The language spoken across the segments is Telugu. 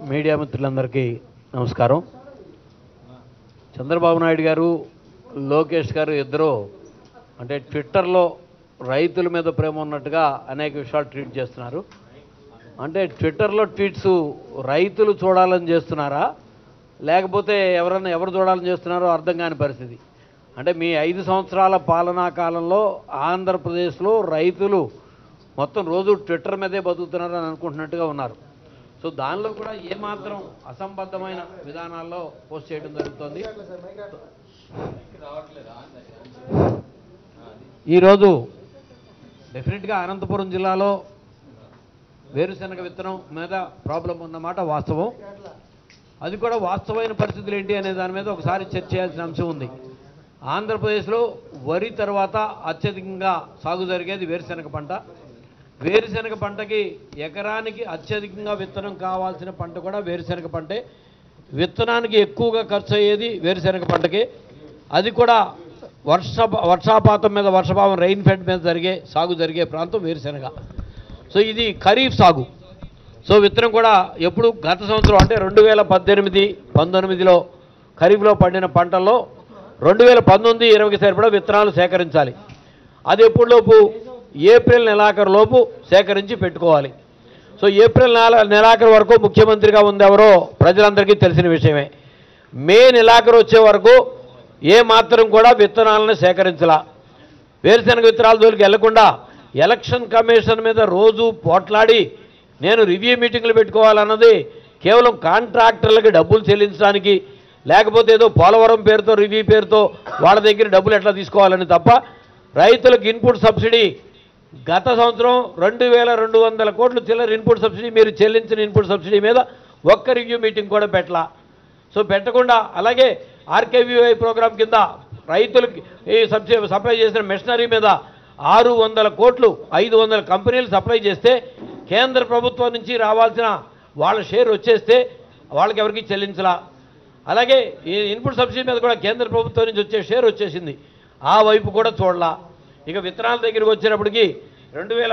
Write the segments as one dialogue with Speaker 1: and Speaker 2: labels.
Speaker 1: మీడియా మిత్రులందరికీ నమస్కారం చంద్రబాబు నాయుడు గారు లోకేష్ గారు ఇద్దరు అంటే ట్విట్టర్లో రైతుల మీద ప్రేమ ఉన్నట్టుగా అనేక విషయాలు ట్వీట్ చేస్తున్నారు అంటే ట్విట్టర్లో ట్వీట్స్ రైతులు చూడాలని చేస్తున్నారా లేకపోతే ఎవరన్నా ఎవరు చూడాలని చేస్తున్నారో అర్థం కాని పరిస్థితి అంటే మీ ఐదు సంవత్సరాల పాలనా కాలంలో ఆంధ్రప్రదేశ్లో రైతులు మొత్తం రోజు ట్విట్టర్ మీదే బతుకుతున్నారు అని అనుకుంటున్నట్టుగా ఉన్నారు సో దానిలో కూడా ఏమాత్రం అసంబద్ధమైన విధానాల్లో పోస్ట్ చేయడం జరుగుతుంది ఈరోజు డెఫినెట్గా అనంతపురం జిల్లాలో వేరుశనగ విత్తనం మీద ప్రాబ్లం ఉన్నమాట వాస్తవం అది కూడా వాస్తవమైన పరిస్థితులు ఏంటి అనే దాని మీద ఒకసారి చర్చ చేయాల్సిన అంశం ఉంది ఆంధ్రప్రదేశ్లో వరి తర్వాత అత్యధికంగా సాగు జరిగేది వేరుశనగ పంట వేరుశనగ పంటకి ఎకరానికి అత్యధికంగా విత్తనం కావాల్సిన పంట కూడా వేరుశనగ పంటే విత్తనానికి ఎక్కువగా ఖర్చు అయ్యేది వేరుశనగ పంటకి అది కూడా వర్ష వర్షాపాతం మీద వర్షపాతం రెయిన్ ఫెడ్ మీద జరిగే సాగు జరిగే ప్రాంతం వేరుశనగ సో ఇది ఖరీఫ్ సాగు సో విత్తనం కూడా ఎప్పుడు గత సంవత్సరం అంటే రెండు వేల పద్దెనిమిది పంతొమ్మిదిలో ఖరీఫ్లో పండిన పంటల్లో రెండు వేల పంతొమ్మిది ఇరవైకి సరిపడా విత్తనాలు సేకరించాలి అది ఎప్పుడులోపు ఏప్రిల్ నెలాఖరు లోపు సేకరించి పెట్టుకోవాలి సో ఏప్రిల్ నెల నెలాఖరు వరకు ముఖ్యమంత్రిగా ఉంది ఎవరో ప్రజలందరికీ తెలిసిన విషయమే మే నెలాఖరు వచ్చే వరకు ఏ మాత్రం కూడా విత్తనాలను సేకరించలా వేరుశనగ విత్తనాల జోలికి వెళ్లకుండా ఎలక్షన్ కమిషన్ మీద రోజు పోట్లాడి నేను రివ్యూ మీటింగ్లు పెట్టుకోవాలన్నది కేవలం కాంట్రాక్టర్లకి డబ్బులు చెల్లించడానికి లేకపోతే ఏదో పోలవరం పేరుతో రివ్యూ పేరుతో వాళ్ళ దగ్గర డబ్బులు ఎట్లా తీసుకోవాలని తప్ప రైతులకు ఇన్పుట్ సబ్సిడీ గత సంవత్సరం రెండు వేల రెండు వందల కోట్లు చిల్లర ఇన్పుట్ సబ్సిడీ మీరు చెల్లించిన ఇన్పుట్ సబ్సిడీ మీద ఒక్క రివ్యూ మీటింగ్ కూడా పెట్టలా సో పెట్టకుండా అలాగే ఆర్కేవీఐ ప్రోగ్రాం కింద రైతులకి ఈ సబ్సిడీ సప్లై చేసిన మెషినరీ మీద ఆరు వందల కోట్లు ఐదు వందల కంపెనీలు సప్లై చేస్తే కేంద్ర ప్రభుత్వం నుంచి రావాల్సిన వాళ్ళ షేర్ వచ్చేస్తే వాళ్ళకి ఎవరికి చెల్లించలా అలాగే ఈ ఇన్పుట్ సబ్సిడీ మీద కూడా కేంద్ర ప్రభుత్వం నుంచి వచ్చే షేర్ వచ్చేసింది ఆ వైపు కూడా చూడలా ఇక విత్తనాల దగ్గరికి వచ్చేటప్పటికి రెండు వేల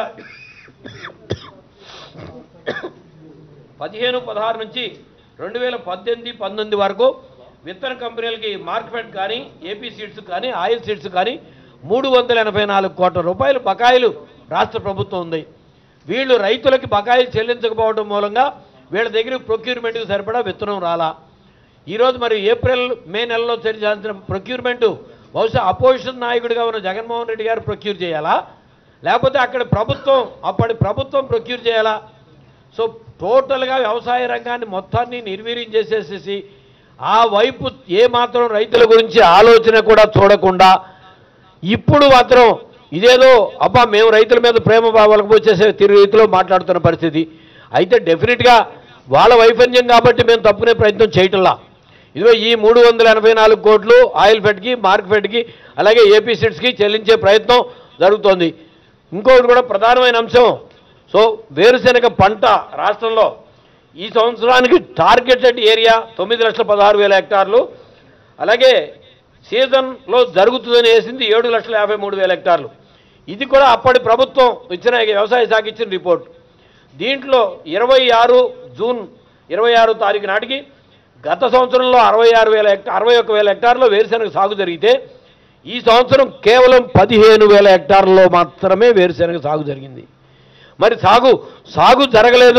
Speaker 1: పదిహేను పదహారు నుంచి రెండు వేల పద్దెనిమిది పంతొమ్మిది వరకు విత్తన కంపెనీలకి మార్కెట్ కానీ ఏపీ సీడ్స్ కానీ ఆయిల్ సీడ్స్ కానీ మూడు వందల ఎనభై నాలుగు కోట్ల రూపాయలు బకాయిలు రాష్ట్ర ప్రభుత్వం ఉంది వీళ్ళు రైతులకి బకాయిలు చెల్లించకపోవడం మూలంగా వీళ్ళ దగ్గర ప్రొక్యూర్మెంట్కి సరిపడా విత్తనం రాలా ఈరోజు మరి ఏప్రిల్ మే నెలలో చేయాల్సిన ప్రొక్యూర్మెంట్ బహుశా అపోజిషన్ నాయకుడిగా ఉన్న జగన్మోహన్ రెడ్డి గారు ప్రొక్యూర్ చేయాలా లేకపోతే అక్కడ ప్రభుత్వం అప్పటి ప్రభుత్వం ప్రొక్యూర్ చేయాలా సో టోటల్గా వ్యవసాయ రంగాన్ని మొత్తాన్ని నిర్వీర్యం చేసేసేసి ఆ వైపు ఏ మాత్రం రైతుల గురించి ఆలోచన కూడా చూడకుండా ఇప్పుడు మాత్రం ఇదేదో అబ్బా మేము రైతుల మీద ప్రేమ భావాలకు వచ్చేసే తిరిగి రీతిలో మాట్లాడుతున్న పరిస్థితి అయితే డెఫినెట్గా వాళ్ళ వైఫల్యం కాబట్టి మేము తప్పునే ప్రయత్నం చేయటంలా ఇదిగో ఈ మూడు వందల ఎనభై నాలుగు కోట్లు ఆయిల్ ఫెడ్కి మార్క్ ఫెడ్కి అలాగే ఏపీ సీడ్స్కి చెల్లించే ప్రయత్నం జరుగుతోంది ఇంకొకటి కూడా ప్రధానమైన అంశం సో వేరుశెనగ పంట రాష్ట్రంలో ఈ సంవత్సరానికి టార్గెటెడ్ ఏరియా తొమ్మిది లక్షల పదహారు వేల హెక్టార్లు అలాగే సీజన్లో జరుగుతుందని వేసింది ఏడు లక్షల యాభై మూడు వేల హెక్టార్లు ఇది కూడా అప్పటి ప్రభుత్వం ఇచ్చిన వ్యవసాయ శాఖ ఇచ్చిన రిపోర్ట్ దీంట్లో ఇరవై ఆరు జూన్ ఇరవై ఆరు తారీఖు నాటికి గత సంవత్సరంలో అరవై ఆరు వేల హెక్టార్ అరవై ఒక వేల హెక్టార్లో వేరుశెనగ సాగు జరిగితే ఈ సంవత్సరం కేవలం పదిహేను వేల హెక్టార్లలో మాత్రమే వేరుశెనగ సాగు జరిగింది మరి సాగు సాగు జరగలేదు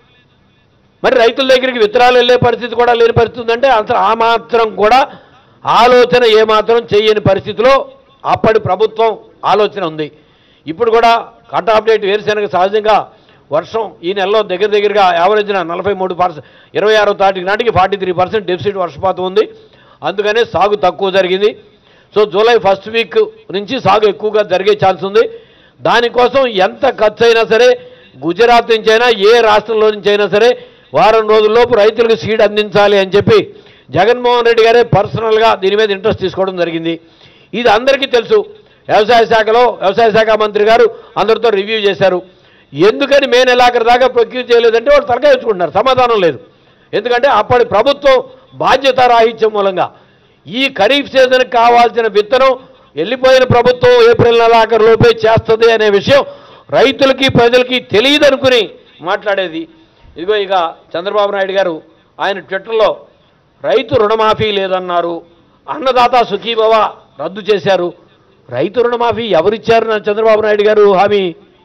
Speaker 1: మరి రైతుల దగ్గరికి విత్తనాలు వెళ్ళే పరిస్థితి కూడా లేని పరిస్థితి ఉందంటే అసలు ఆ మాత్రం కూడా ఆలోచన ఏమాత్రం చేయని పరిస్థితిలో అప్పటి ప్రభుత్వం ఆలోచన ఉంది ఇప్పుడు కూడా కట్ ఆఫ్ డేట్ వేరుశెనగ సహజంగా వర్షం ఈ నెలలో దగ్గర దగ్గరగా యావరేజ్న నలభై మూడు పర్సెంట్ ఇరవై ఆరో తారీఖు నాటికి ఫార్టీ త్రీ పర్సెంట్ డెఫిసిట్ వర్షపాతం ఉంది అందుకనే సాగు తక్కువ జరిగింది సో జూలై ఫస్ట్ వీక్ నుంచి సాగు ఎక్కువగా జరిగే ఛాన్స్ ఉంది దానికోసం ఎంత ఖర్చు అయినా సరే గుజరాత్ నుంచి అయినా ఏ రాష్ట్రంలో నుంచి అయినా సరే వారం రోజుల్లోపు రైతులకు సీడ్ అందించాలి అని చెప్పి జగన్మోహన్ రెడ్డి గారే పర్సనల్గా దీని మీద ఇంట్రెస్ట్ తీసుకోవడం జరిగింది ఇది అందరికీ తెలుసు వ్యవసాయ శాఖలో వ్యవసాయ శాఖ మంత్రి గారు అందరితో రివ్యూ చేశారు ఎందుకని మే నెలాఖరు దాకా ప్రొక్యూర్ చేయలేదంటే వాళ్ళు తలకాయ వచ్చుకుంటున్నారు సమాధానం లేదు ఎందుకంటే అప్పటి ప్రభుత్వం బాధ్యత రాహిత్యం మూలంగా ఈ ఖరీఫ్ సీజన్కి కావాల్సిన విత్తనం వెళ్ళిపోయిన ప్రభుత్వం ఏప్రిల్ నెలాఖరు లోపే చేస్తుంది అనే విషయం రైతులకి ప్రజలకి తెలియదనుకుని మాట్లాడేది ఇదిగో ఇక చంద్రబాబు నాయుడు గారు ఆయన ట్విట్టర్లో రైతు రుణమాఫీ లేదన్నారు అన్నదాత సుఖీభవ రద్దు చేశారు రైతు రుణమాఫీ ఎవరిచ్చారు నా చంద్రబాబు నాయుడు గారు హామీ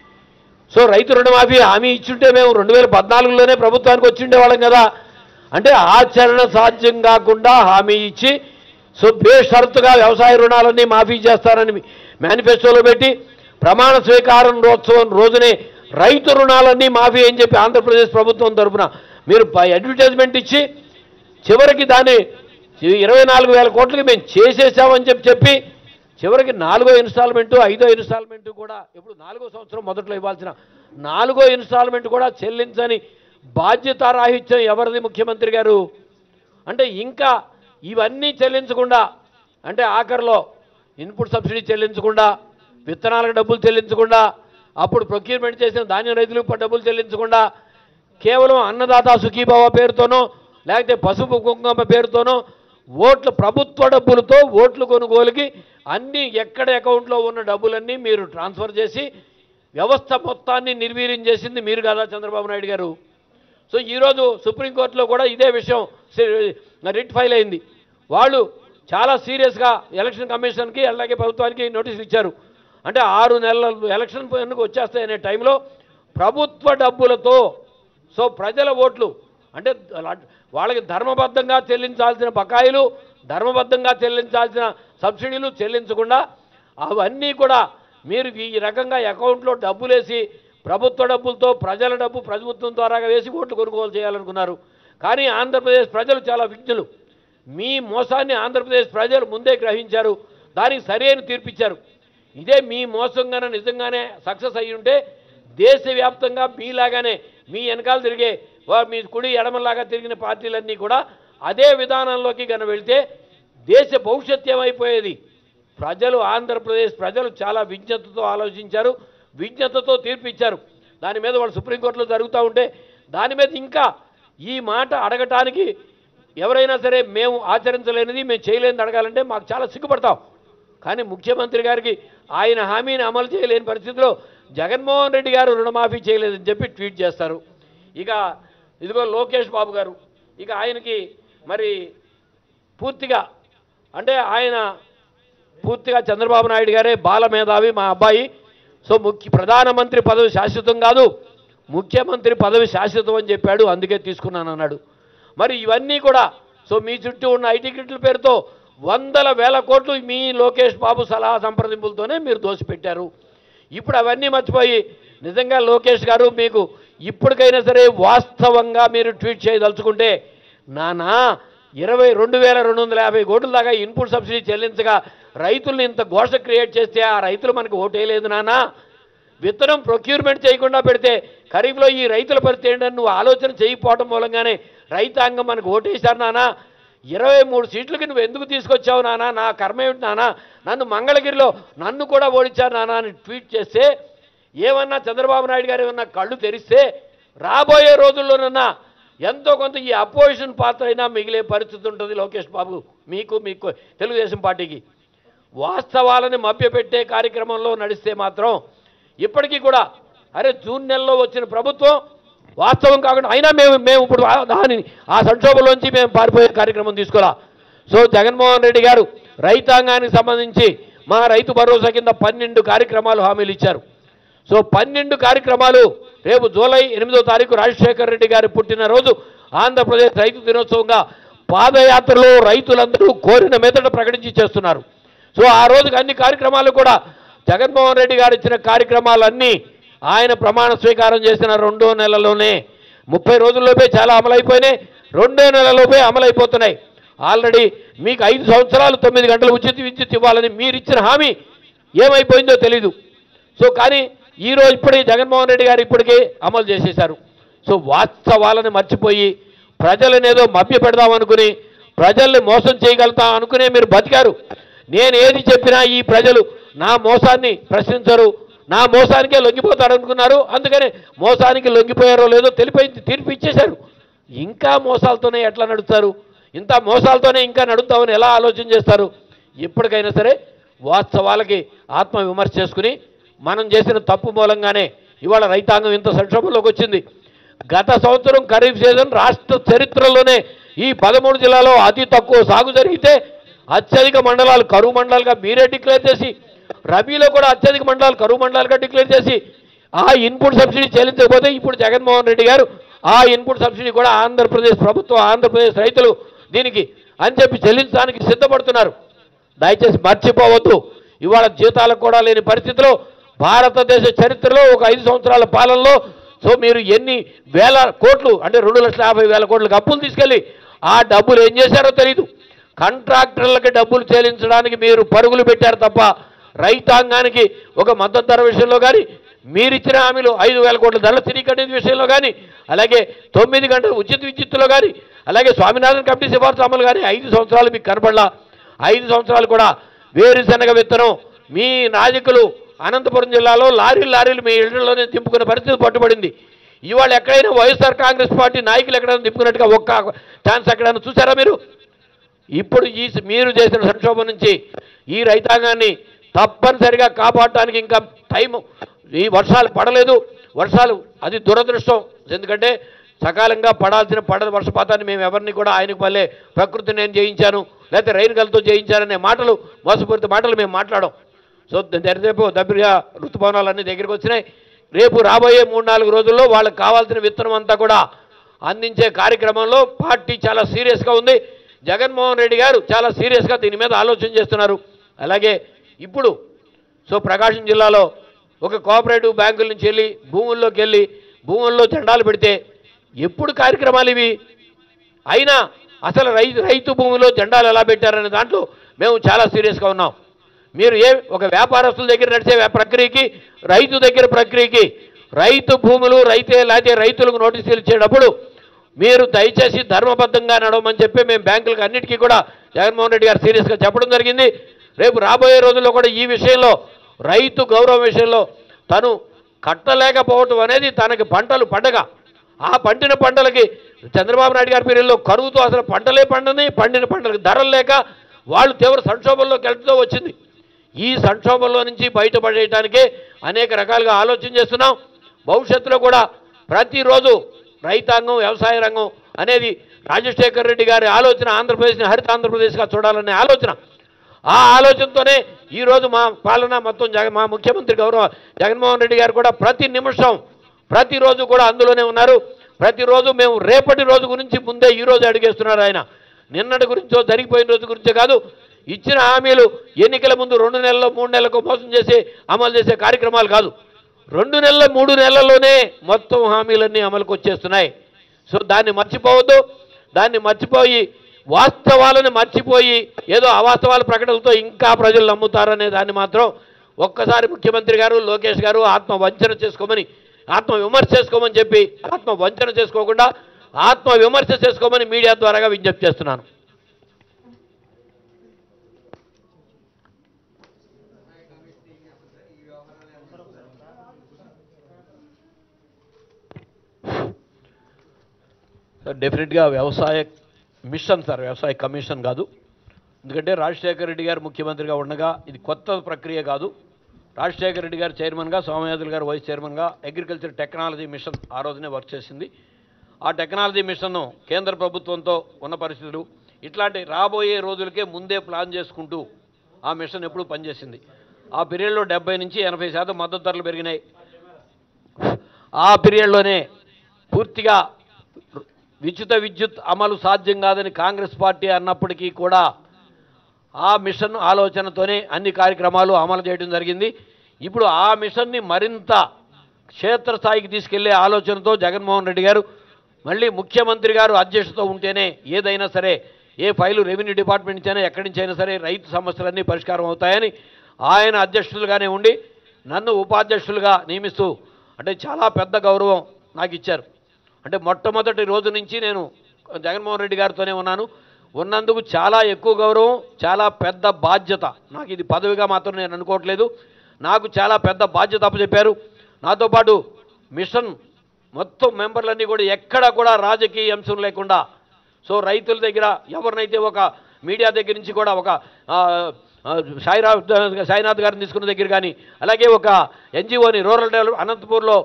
Speaker 1: సో రైతు రుణమాఫీ హామీ ఇచ్చుంటే మేము రెండు వేల పద్నాలుగులోనే ప్రభుత్వానికి వచ్చిండే వాళ్ళం కదా అంటే ఆచరణ సాధ్యం కాకుండా హామీ ఇచ్చి సో బేషరతుగా వ్యవసాయ రుణాలన్నీ మాఫీ చేస్తారని మేనిఫెస్టోలో పెట్టి ప్రమాణ స్వీకారం రోజోత్సవం రోజునే రైతు రుణాలన్నీ మాఫీ అని చెప్పి ఆంధ్రప్రదేశ్ ప్రభుత్వం తరఫున మీరు ప- అడ్వర్టైజ్మెంట్ ఇచ్చి చివరికి దాన్ని ఇరవై నాలుగు వేల కోట్లకి మేము చేసేసామని చెప్పి చెప్పి చివరికి నాలుగో ఇన్స్టాల్మెంటు ఐదో ఇన్స్టాల్మెంటు కూడా ఇప్పుడు నాలుగో సంవత్సరం మొదట్లో ఇవ్వాల్సిన నాలుగో ఇన్స్టాల్మెంట్ కూడా చెల్లించని బాధ్యతారాహిత్యం ఎవరిది ముఖ్యమంత్రి గారు అంటే ఇంకా ఇవన్నీ చెల్లించకుండా అంటే ఆఖరిలో ఇన్పుట్ సబ్సిడీ చెల్లించకుండా విత్తనాలకు డబ్బులు చెల్లించకుండా అప్పుడు ప్రొక్యూర్మెంట్ చేసిన ధాన్యం రైతులకు డబ్బులు చెల్లించకుండా కేవలం అన్నదాత సుఖీభావ పేరుతోనో లేకపోతే పసుపు కుంకుమ పేరుతోనో ఓట్ల ప్రభుత్వ డబ్బులతో ఓట్లు కొనుగోలుకి అన్ని ఎక్కడ అకౌంట్లో ఉన్న డబ్బులన్నీ మీరు ట్రాన్స్ఫర్ చేసి వ్యవస్థ మొత్తాన్ని నిర్వీర్యం చేసింది మీరు కదా చంద్రబాబు నాయుడు గారు సో ఈరోజు సుప్రీంకోర్టులో కూడా ఇదే విషయం సి- రిట్ ఫైల్ అయింది వాళ్ళు చాలా సీరియస్గా ఎలక్షన్ కమిషన్కి అలాగే ప్రభుత్వానికి నోటీసులు ఇచ్చారు అంటే ఆరు నెలల ఎలక్షన్ ఎన్నిక వచ్చేస్తాయి అనే టైంలో ప్రభుత్వ డబ్బులతో సో ప్రజల ఓట్లు అంటే అలా- వాళ్ళకి ధర్మబద్ధంగా చెల్లించాల్సిన బకాయిలు ధర్మబద్ధంగా చెల్లించాల్సిన సబ్సిడీలు చెల్లించకుండా అవన్నీ కూడా మీరు ఈ రకంగా అకౌంట్లో డబ్బులేసి ప్రభుత్వ డబ్బులతో ప్రజల డబ్బు ప్రభుత్వం ద్వారా వేసి ఓట్లు కొనుగోలు చేయాలనుకున్నారు కానీ ఆంధ్రప్రదేశ్ ప్రజలు చాలా విజ్ఞులు మీ మోసాన్ని ఆంధ్రప్రదేశ్ ప్రజలు ముందే గ్రహించారు దానికి సరైన తీర్పిచ్చారు ఇదే మీ మోసంగానే నిజంగానే సక్సెస్ అయ్యి ఉంటే దేశవ్యాప్తంగా మీలాగానే మీ వెనకాల తిరిగే వా- మీ కుడి ఎడమలాగా తిరిగిన పార్టీలన్నీ కూడా అదే విధానంలోకి కనుక వెళ్తే దేశ భవిష్యత్ ఏమైపోయేది ప్రజలు ఆంధ్రప్రదేశ్ ప్రజలు చాలా విజ్ఞతతో ఆలోచించారు విజ్ఞతతో తీర్పిచ్చారు దాని మీద వాళ్ళు సుప్రీంకోర్టులో జరుగుతూ ఉంటే దాని మీద ఇంకా ఈ మాట అడగటానికి ఎవరైనా సరే మేము ఆచరించలేనిది మేము చేయలేనిది అడగాలంటే మాకు చాలా సిగ్గుపడతాం కానీ ముఖ్యమంత్రి గారికి ఆయన హామీని అమలు చేయలేని పరిస్థితిలో జగన్మోహన్ రెడ్డి గారు రుణమాఫీ చేయలేదని చెప్పి ట్వీట్ చేస్తారు ఇక ఇదిగో లోకేష్ బాబు గారు ఇక ఆయనకి మరి పూర్తిగా అంటే ఆయన పూర్తిగా చంద్రబాబు నాయుడు గారే బాల మేధావి మా అబ్బాయి సో ముఖ్య ప్రధానమంత్రి పదవి శాశ్వతం కాదు ముఖ్యమంత్రి పదవి శాశ్వతం అని చెప్పాడు అందుకే తీసుకున్నాను అన్నాడు మరి ఇవన్నీ కూడా సో మీ చుట్టూ ఉన్న ఐటీ కిట్ల పేరుతో వందల వేల కోట్లు మీ లోకేష్ బాబు సలహా సంప్రదింపులతోనే మీరు దోసిపెట్టారు ఇప్పుడు అవన్నీ మర్చిపోయి నిజంగా లోకేష్ గారు మీకు ఇప్పటికైనా సరే వాస్తవంగా మీరు ట్వీట్ చేయదలుచుకుంటే నానా ఇరవై రెండు వేల రెండు వందల యాభై కోట్ల దాకా ఇన్పుట్ సబ్సిడీ చెల్లించగా రైతుల్ని ఇంత ఘోష క్రియేట్ చేస్తే ఆ రైతులు మనకు ఓటేయలేదు నానా విత్తనం ప్రొక్యూర్మెంట్ చేయకుండా పెడితే ఖరీఫ్లో ఈ రైతుల పరిస్థితి ఏంటని నువ్వు ఆలోచన చేయకపోవడం మూలంగానే రైతాంగం మనకు ఓటేశారు నానా ఇరవై మూడు సీట్లకి నువ్వు ఎందుకు తీసుకొచ్చావు నానా నా కర్మ ఏమిటి నానా నన్ను మంగళగిరిలో నన్ను కూడా ఓడించారు నానా అని ట్వీట్ చేస్తే ఏమన్నా చంద్రబాబు నాయుడు గారు ఏమన్నా కళ్ళు తెరిస్తే రాబోయే రోజుల్లోనన్నా ఎంతో కొంత ఈ అపోజిషన్ పాత్ర అయినా మిగిలే పరిస్థితి ఉంటుంది లోకేష్ బాబు మీకు మీకు తెలుగుదేశం పార్టీకి వాస్తవాలని మభ్యపెట్టే కార్యక్రమంలో నడిస్తే మాత్రం ఇప్పటికీ కూడా అరే జూన్ నెలలో వచ్చిన ప్రభుత్వం వాస్తవం కాకుండా అయినా మేము మేము ఇప్పుడు ఆ- దాని ఆ సంక్షోభంలోంచి మేము పారిపోయే కార్యక్రమం తీసుకోరా సో జగన్మోహన్ రెడ్డి గారు రైతాంగానికి సంబంధించి మా రైతు భరోసా కింద పన్నెండు కార్యక్రమాలు హామీలు ఇచ్చారు సో పన్నెండు కార్యక్రమాలు రేపు జూలై ఎనిమిదో తారీఖు రాజశేఖర్ రెడ్డి గారి పుట్టినరోజు ఆంధ్రప్రదేశ్ రైతు దినోత్సవంగా పాదయాత్రలో రైతులందరూ కోరిన మెదట ప్రకటించి చేస్తున్నారు సో ఆ రోజుకి అన్ని కార్యక్రమాలు కూడా జగన్మోహన్ రెడ్డి గారు ఇచ్చిన కార్యక్రమాలన్నీ ఆయన ప్రమాణ స్వీకారం చేసిన రెండో నెలలోనే ముప్పై రోజుల్లోపే చాలా అమలైపోయినాయి రెండో నెలలోపే అమలైపోతున్నాయి ఆల్రెడీ మీకు ఐదు సంవత్సరాలు తొమ్మిది గంటల ఉచిత విద్యుత్ ఇవ్వాలని మీరు ఇచ్చిన హామీ ఏమైపోయిందో తెలీదు సో కానీ ఈరోజు ఇప్పుడే జగన్మోహన్ రెడ్డి గారు ఇప్పటికే అమలు చేసేశారు సో వాస్తవాలను మర్చిపోయి ప్రజలను ఏదో మభ్య పెడదామనుకుని ప్రజల్ని మోసం చేయగలుగుతాం అనుకునే మీరు బతికారు నేను ఏది చెప్పినా ఈ ప్రజలు నా మోసాన్ని ప్రశ్నించరు నా మోసానికే లొంగిపోతారు అనుకున్నారు అందుకనే మోసానికి లొంగిపోయారో లేదో తెలిపోయింది తీర్పు ఇచ్చేశారు ఇంకా మోసాలతోనే ఎట్లా నడుస్తారు ఇంత మోసాలతోనే ఇంకా నడుస్తామని ఎలా ఆలోచన చేస్తారు ఇప్పటికైనా సరే వాస్తవాలకి ఆత్మ విమర్శ చేసుకుని మనం చేసిన తప్పు మూలంగానే ఇవాళ రైతాంగం ఇంత సంక్షోభంలోకి వచ్చింది గత సంవత్సరం ఖరీఫ్ సీజన్ రాష్ట్ర చరిత్రలోనే ఈ పదమూడు జిల్లాలో అతి తక్కువ సాగు జరిగితే అత్యధిక మండలాలు కరువు మండలాలుగా మీరే డిక్లేర్ చేసి రబీలో కూడా అత్యధిక మండలాలు కరువు మండలాలుగా డిక్లేర్ చేసి ఆ ఇన్పుట్ సబ్సిడీ చెల్లించకపోతే ఇప్పుడు జగన్మోహన్ రెడ్డి గారు ఆ ఇన్పుట్ సబ్సిడీ కూడా ఆంధ్రప్రదేశ్ ప్రభుత్వం ఆంధ్రప్రదేశ్ రైతులు దీనికి అని చెప్పి చెల్లించడానికి సిద్ధపడుతున్నారు దయచేసి మర్చిపోవద్దు ఇవాళ జీతాలకు కూడా లేని పరిస్థితిలో భారతదేశ చరిత్రలో ఒక ఐదు సంవత్సరాల పాలనలో సో మీరు ఎన్ని వేల కోట్లు అంటే రెండు లక్షల యాభై వేల కోట్లకు అప్పులు తీసుకెళ్ళి ఆ డబ్బులు ఏం చేశారో తెలియదు కాంట్రాక్టర్లకి డబ్బులు చెల్లించడానికి మీరు పరుగులు పెట్టారు తప్ప రైతాంగానికి ఒక మద్దతు ధర విషయంలో కానీ మీరిచ్చిన హామీలు ఐదు వేల కోట్ల ధరల తిరిగి విషయంలో కానీ అలాగే తొమ్మిది గంటల ఉచిత విద్యుత్తులో కానీ అలాగే స్వామినాథన్ కమిటీ సిఫార్సు అమలు కానీ ఐదు సంవత్సరాలు మీకు కనపడలా ఐదు సంవత్సరాలు కూడా వేరుశనగ విత్తనం మీ నాయకులు అనంతపురం జిల్లాలో లారీలు లారీలు మీ ఇళ్లలోనే దింపుకునే పరిస్థితి పట్టుబడింది ఇవాళ ఎక్కడైనా వైఎస్ఆర్ కాంగ్రెస్ పార్టీ నాయకులు ఎక్కడైనా దింపుకున్నట్టుగా ఒక్క ఛాన్స్ ఎక్కడైనా చూసారా మీరు ఇప్పుడు ఈ మీరు చేసిన సంక్షోభం నుంచి ఈ రైతాంగాన్ని తప్పనిసరిగా కాపాడటానికి ఇంకా టైం ఈ వర్షాలు పడలేదు వర్షాలు అది దురదృష్టం ఎందుకంటే సకాలంగా పడాల్సిన పడని వర్షపాతాన్ని మేము ఎవరిని కూడా ఆయనకు మళ్ళీ ప్రకృతి నేను చేయించాను లేకపోతే రైలుగలతో చేయించాననే మాటలు మోసపూరిత మాటలు మేము మాట్లాడాం సో దరిదేపు దగ్గరగా ఋతుపవనాలు అన్ని దగ్గరికి వచ్చినాయి రేపు రాబోయే మూడు నాలుగు రోజుల్లో వాళ్ళకి కావాల్సిన విత్తనం అంతా కూడా అందించే కార్యక్రమంలో పార్టీ చాలా సీరియస్గా ఉంది జగన్మోహన్ రెడ్డి గారు చాలా సీరియస్గా దీని మీద ఆలోచన చేస్తున్నారు అలాగే ఇప్పుడు సో ప్రకాశం జిల్లాలో ఒక కోఆపరేటివ్ బ్యాంకుల నుంచి వెళ్ళి భూముల్లోకి వెళ్ళి భూముల్లో జెండాలు పెడితే ఎప్పుడు కార్యక్రమాలు ఇవి అయినా అసలు రైతు రైతు భూమిలో జెండాలు ఎలా పెట్టారనే దాంట్లో మేము చాలా సీరియస్గా ఉన్నాం మీరు ఏ ఒక వ్యాపారస్తుల దగ్గర నడిచే వ్యా- ప్రక్రియకి రైతు దగ్గర ప్రక్రియకి రైతు భూములు రైతే లేకపోతే రైతులకు నోటీసులు ఇచ్చేటప్పుడు మీరు దయచేసి ధర్మబద్ధంగా నడవమని చెప్పి మేము బ్యాంకులకు అన్నిటికీ కూడా జగన్మోహన్ రెడ్డి గారు సీరియస్గా చెప్పడం జరిగింది రేపు రాబోయే రోజుల్లో కూడా ఈ విషయంలో రైతు గౌరవం విషయంలో తను కట్టలేకపోవటం అనేది తనకి పంటలు పండగ ఆ పండిన పంటలకి చంద్రబాబు నాయుడు గారి పీరియడ్లో కరువుతో అసలు పంటలే పండని పండిన పంటలకు ధరలు లేక వాళ్ళు తీవ్ర సంక్షోభంలోకి వెళ్తూ వచ్చింది ఈ సంక్షోభంలో నుంచి బయటపడేయడానికే అనేక రకాలుగా ఆలోచన చేస్తున్నాం భవిష్యత్తులో కూడా ప్రతిరోజు రైతాంగం వ్యవసాయ రంగం అనేది రాజశేఖర్ రెడ్డి గారి ఆలోచన ఆంధ్రప్రదేశ్ని హరిత ఆంధ్రప్రదేశ్గా చూడాలనే ఆలోచన ఆ ఆలోచనతోనే ఈరోజు మా పాలన మొత్తం జగ మా ముఖ్యమంత్రి గౌరవ జగన్మోహన్ రెడ్డి గారు కూడా ప్రతి నిమిషం ప్రతిరోజు కూడా అందులోనే ఉన్నారు ప్రతిరోజు మేము రేపటి రోజు గురించి ముందే ఈ రోజు అడిగేస్తున్నారు ఆయన నిన్నటి గురించో జరిగిపోయిన రోజు గురించో కాదు ఇచ్చిన హామీలు ఎన్నికల ముందు రెండు నెలల్లో మూడు నెలలకు మోసం చేసి అమలు చేసే కార్యక్రమాలు కాదు రెండు నెలల మూడు నెలల్లోనే మొత్తం హామీలన్నీ అమలుకు వచ్చేస్తున్నాయి సో దాన్ని మర్చిపోవద్దు దాన్ని మర్చిపోయి వాస్తవాలను మర్చిపోయి ఏదో అవాస్తవాల ప్రకటనలతో ఇంకా ప్రజలు నమ్ముతారనే దాన్ని మాత్రం ఒక్కసారి ముఖ్యమంత్రి గారు లోకేష్ గారు ఆత్మ వంచన చేసుకోమని ఆత్మ విమర్శ చేసుకోమని చెప్పి ఆత్మ వంచన చేసుకోకుండా ఆత్మ విమర్శ చేసుకోమని మీడియా ద్వారాగా విజ్ఞప్తి చేస్తున్నాను సార్ డెఫినెట్గా వ్యవసాయ మిషన్ సార్ వ్యవసాయ కమిషన్ కాదు ఎందుకంటే రాజశేఖర రెడ్డి గారు ముఖ్యమంత్రిగా ఉండగా ఇది కొత్త ప్రక్రియ కాదు రాజశేఖర రెడ్డి గారు చైర్మన్గా సోమయాజులు గారు వైస్ చైర్మన్గా అగ్రికల్చర్ టెక్నాలజీ మిషన్ ఆ రోజునే వర్క్ చేసింది ఆ టెక్నాలజీ మిషన్ను కేంద్ర ప్రభుత్వంతో ఉన్న పరిస్థితులు ఇట్లాంటి రాబోయే రోజులకే ముందే ప్లాన్ చేసుకుంటూ ఆ మిషన్ ఎప్పుడు పనిచేసింది ఆ పీరియడ్లో డెబ్బై నుంచి ఎనభై శాతం మద్దతు ధరలు పెరిగినాయి ఆ పీరియడ్లోనే పూర్తిగా ఉచిత విద్యుత్ అమలు సాధ్యం కాదని కాంగ్రెస్ పార్టీ అన్నప్పటికీ కూడా ఆ మిషన్ ఆలోచనతోనే అన్ని కార్యక్రమాలు అమలు చేయడం జరిగింది ఇప్పుడు ఆ మిషన్ని మరింత క్షేత్రస్థాయికి తీసుకెళ్లే ఆలోచనతో జగన్మోహన్ రెడ్డి గారు మళ్ళీ ముఖ్యమంత్రి గారు అధ్యక్షతతో ఉంటేనే ఏదైనా సరే ఏ ఫైలు రెవెన్యూ డిపార్ట్మెంట్ నుంచి అయినా ఎక్కడి నుంచి అయినా సరే రైతు సమస్యలన్నీ పరిష్కారం అవుతాయని ఆయన అధ్యక్షులుగానే ఉండి నన్ను ఉపాధ్యక్షులుగా నియమిస్తూ అంటే చాలా పెద్ద గౌరవం నాకు ఇచ్చారు అంటే మొట్టమొదటి రోజు నుంచి నేను జగన్మోహన్ రెడ్డి గారితోనే ఉన్నాను ఉన్నందుకు చాలా ఎక్కువ గౌరవం చాలా పెద్ద బాధ్యత నాకు ఇది పదవిగా మాత్రం నేను అనుకోవట్లేదు నాకు చాలా పెద్ద బాధ్యత అప్పచెప్పారు నాతో పాటు మిషన్ మొత్తం మెంబర్లన్నీ కూడా ఎక్కడ కూడా రాజకీయ అంశం లేకుండా సో రైతుల దగ్గర ఎవరినైతే ఒక మీడియా దగ్గర నుంచి కూడా ఒక ఆ, ఆ, సాయిరాజ్ సాయినాథ్ గారిని తీసుకున్న దగ్గర కానీ అలాగే ఒక ఎన్జిఓని రూరల్ డెవలప్ అనంతపూర్లో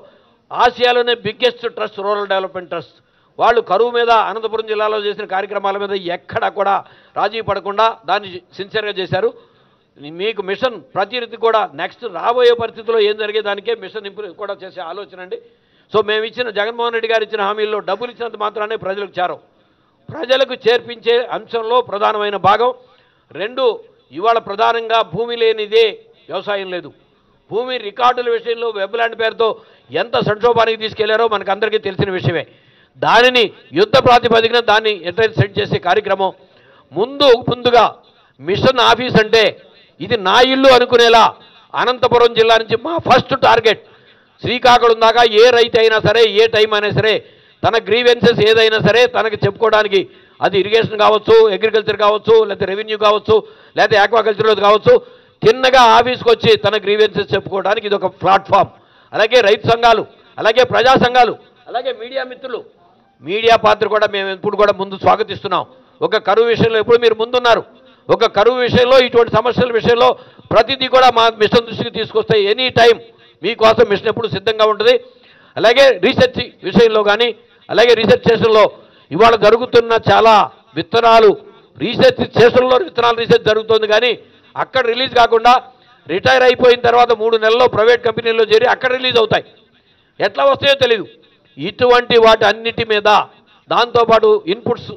Speaker 1: ఆసియాలోనే biggest trust rural development trust వాళ్ళు కరువు మీద అనంతపురం జిల్లాలో చేసిన కార్యక్రమాల మీద ఎక్కడ కూడా రాజీ పడకుండా దాన్ని సిన్సియర్గా చేశారు మీకు మిషన్ ప్రతినిధి కూడా నెక్స్ట్ రాబోయే పరిస్థితుల్లో ఏం జరిగేదానికే మిషన్ ఇంప్రూవ్ కూడా చేసే ఆలోచన అండి సో మేము ఇచ్చిన జగన్మోహన్ రెడ్డి గారు ఇచ్చిన హామీల్లో డబ్బులు ఇచ్చినంత మాత్రానే ప్రజలకు చేరవు ప్రజలకు చేర్పించే అంశంలో ప్రధానమైన భాగం రెండు ఇవాళ ప్రధానంగా భూమి లేనిదే వ్యవసాయం లేదు భూమి రికార్డుల విషయంలో వెబ్లాండ్ పేరుతో ఎంత సంక్షోభానికి తీసుకెళ్లారో మనకు అందరికీ తెలిసిన విషయమే దానిని యుద్ధ ప్రాతిపదికన దాన్ని ఎట్లయితే సెట్ చేసే కార్యక్రమం ముందు ముందుగా మిషన్ ఆఫీస్ అంటే ఇది నా ఇల్లు అనుకునేలా అనంతపురం జిల్లా నుంచి మా ఫస్ట్ టార్గెట్ శ్రీకాకుళం దాకా ఏ రైతు అయినా సరే ఏ టైం అయినా సరే తన గ్రీవెన్సెస్ ఏదైనా సరే తనకి చెప్పుకోవడానికి అది ఇరిగేషన్ కావచ్చు అగ్రికల్చర్ కావచ్చు లేకపోతే రెవెన్యూ కావచ్చు లేకపోతే ఆక్వాకల్చర్లో కావచ్చు తిన్నగా ఆఫీస్కి వచ్చి తన గ్రీవెన్సెస్ చెప్పుకోవడానికి ఇది ఒక ప్లాట్ఫామ్ అలాగే రైతు సంఘాలు అలాగే ప్రజా సంఘాలు అలాగే మీడియా మిత్రులు మీడియా పాత్ర కూడా మేము ఎప్పుడు కూడా ముందు స్వాగతిస్తున్నాం ఒక కరువు విషయంలో ఎప్పుడు మీరు ముందున్నారు ఒక కరువు విషయంలో ఇటువంటి సమస్యల విషయంలో ప్రతిదీ కూడా మా మిషన్ దృష్టికి తీసుకొస్తే ఎనీ టైం మీకోసం మిషన్ ఎప్పుడు సిద్ధంగా ఉంటుంది అలాగే రీసెర్చ్ విషయంలో కానీ అలాగే రీసెర్చ్ స్టేషన్లో ఇవాళ జరుగుతున్న చాలా విత్తనాలు రీసెర్చ్ స్టేషన్లో విత్తనాలు రీసెర్చ్ జరుగుతుంది కానీ అక్కడ రిలీజ్ కాకుండా రిటైర్ అయిపోయిన తర్వాత మూడు నెలల్లో ప్రైవేట్ కంపెనీల్లో చేరి అక్కడ రిలీజ్ అవుతాయి ఎట్లా వస్తాయో తెలియదు ఇటువంటి వాటి అన్నిటి మీద దాంతోపాటు ఇన్పుట్స్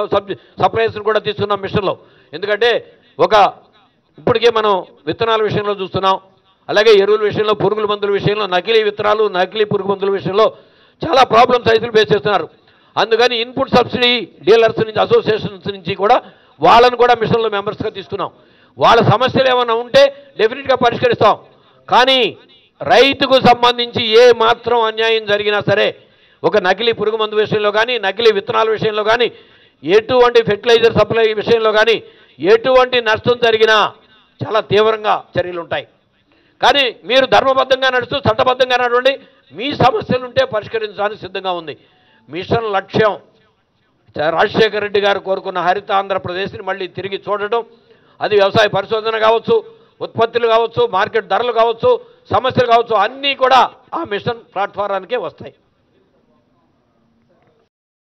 Speaker 1: సప్లైస్ కూడా తీసుకున్నాం మిషన్లో ఎందుకంటే ఒక ఇప్పటికే మనం విత్తనాల విషయంలో చూస్తున్నాం అలాగే ఎరువుల విషయంలో పురుగుల మందుల విషయంలో నకిలీ విత్తనాలు నకిలీ పురుగు మందుల విషయంలో చాలా ప్రాబ్లమ్స్ రైతులు ఫేస్ చేస్తున్నారు అందుకని ఇన్పుట్ సబ్సిడీ డీలర్స్ నుంచి అసోసియేషన్స్ నుంచి కూడా వాళ్ళని కూడా మిషన్లో మెంబర్స్గా తీసుకున్నాం వాళ్ళ సమస్యలు ఏమైనా ఉంటే డెఫినెట్గా పరిష్కరిస్తాం కానీ రైతుకు సంబంధించి ఏ మాత్రం అన్యాయం జరిగినా సరే ఒక నకిలీ పురుగు మందు విషయంలో కానీ నకిలీ విత్తనాల విషయంలో కానీ ఎటువంటి ఫెర్టిలైజర్ సప్లై విషయంలో కానీ ఎటువంటి నష్టం జరిగినా చాలా తీవ్రంగా చర్యలు ఉంటాయి కానీ మీరు ధర్మబద్ధంగా నడుస్తూ చట్టబద్ధంగా నడవండి మీ సమస్యలు ఉంటే పరిష్కరించడానికి సిద్ధంగా ఉంది మిషన్ లక్ష్యం చ- రాజశేఖర రెడ్డి గారు కోరుకున్న హరిత ఆంధ్రప్రదేశ్ని మళ్ళీ తిరిగి చూడటం అది వ్యవసాయ పరిశోధన కావచ్చు ఉత్పత్తులు కావచ్చు మార్కెట్ ధరలు కావచ్చు సమస్యలు కావచ్చు అన్నీ కూడా ఆ మిషన్ ప్లాట్ఫారానికే వస్తాయి